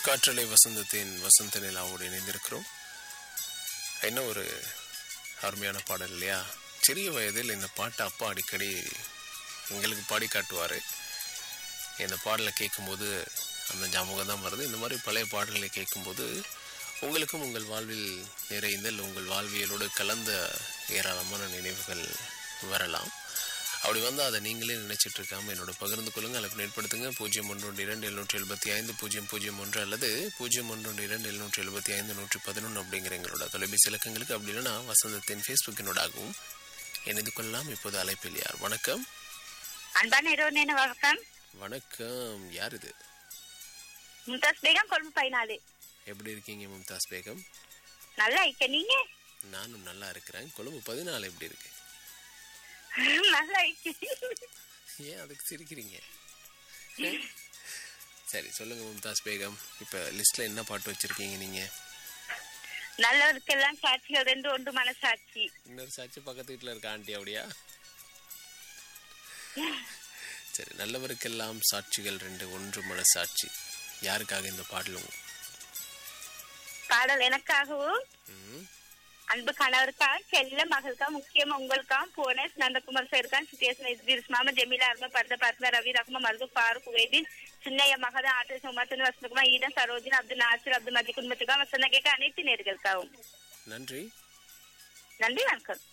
காற்றலை வசந்தத்தின் வசந்த நிலாவோடு இணைந்திருக்கிறோம் என்ன ஒரு அருமையான பாடல் இல்லையா சிறிய வயதில் இந்த பாட்டை அப்பா அடிக்கடி எங்களுக்கு பாடி காட்டுவார் இந்த பாடலை கேட்கும்போது அந்த ஞாபகம் தான் வருது இந்த மாதிரி பழைய பாடல்களை கேட்கும்போது உங்களுக்கும் உங்கள் வாழ்வில் நிறைந்தல் உங்கள் வாழ்வியலோடு கலந்த ஏராளமான நினைவுகள் வரலாம் அப்படி வந்தால் அதை நீங்களே நினைச்சிட்டு இருக்காம என்னோட பகிர்ந்து கொள்ளுங்க அல்லது ஏற்படுத்துங்க பூஜ்ஜியம் ஒன்று ஒன்று இரண்டு எழுநூற்றி எழுபத்தி ஐந்து பூஜ்ஜியம் பூஜ்ஜியம் ஒன்று அல்லது பூஜ்ஜியம் ஒன்று ஒன்று இரண்டு எழுநூற்றி எழுபத்தி ஐந்து நூற்றி பதினொன்று அப்படிங்கிற எங்களோட தொலைபேசி இலக்கங்களுக்கு அப்படி இல்லைன்னா வசந்தத்தின் ஃபேஸ்புக்கினோடாகவும் இணைந்து கொள்ளலாம் இப்போது அழைப்பில் யார் வணக்கம் அன்பான இரவு நேர வணக்கம் வணக்கம் யார் இது மும்தாஸ் பேகம் கொழும்பு பதினாலு எப்படி இருக்கீங்க மும்தாஸ் பேகம் நல்லா இருக்க நீங்க நானும் நல்லா இருக்கிறேன் கொழும்பு பதினாலு எப்படி இருக்கு நல்லா இருக்கு ஏன் அதுக்கு சிரிக்கிறீங்க சரி சொல்லுங்க மும்தாஸ் பேகம் இப்போ லிஸ்ட்ல என்ன பாட்டு வச்சிருக்கீங்க நீங்க நல்லவருக்கெல்லாம் சாட்சிகள் ரெண்டு ஒன்று மனசாட்சி இன்னொரு சாட்சி பக்கத்து வீட்டில் இருக்க ஆண்டி அப்படியா சரி நல்லவருக்கெல்லாம் சாட்சிகள் ரெண்டு ஒன்று மனசாட்சி யாருக்காக இந்த பாடலும் பாடல் எனக்காகவும் ம், அன்பு கணவருக்காக செல்ல மகளுக்கா முக்கியமா உங்களுக்காக போனேஸ் நந்தகுமார் சாருக்கான் சித்தியாசன் இத்ரிஸ் மாமா ஜெமீலா அருமா பரத பார்த்த ரவி ரஹ்மா மருது ஃபாரூக் உவேதீன் சின்னைய மகத ஆட்டு சுமத்தன் வசந்தகுமார் ஈடன் சரோஜின் அப்துல் நாசிர் அப்துல் மதி குடும்பத்துக்காக வசந்த கேட்க அனைத்து நேர்களுக்காகவும் நன்றி நன்றி வணக்கம்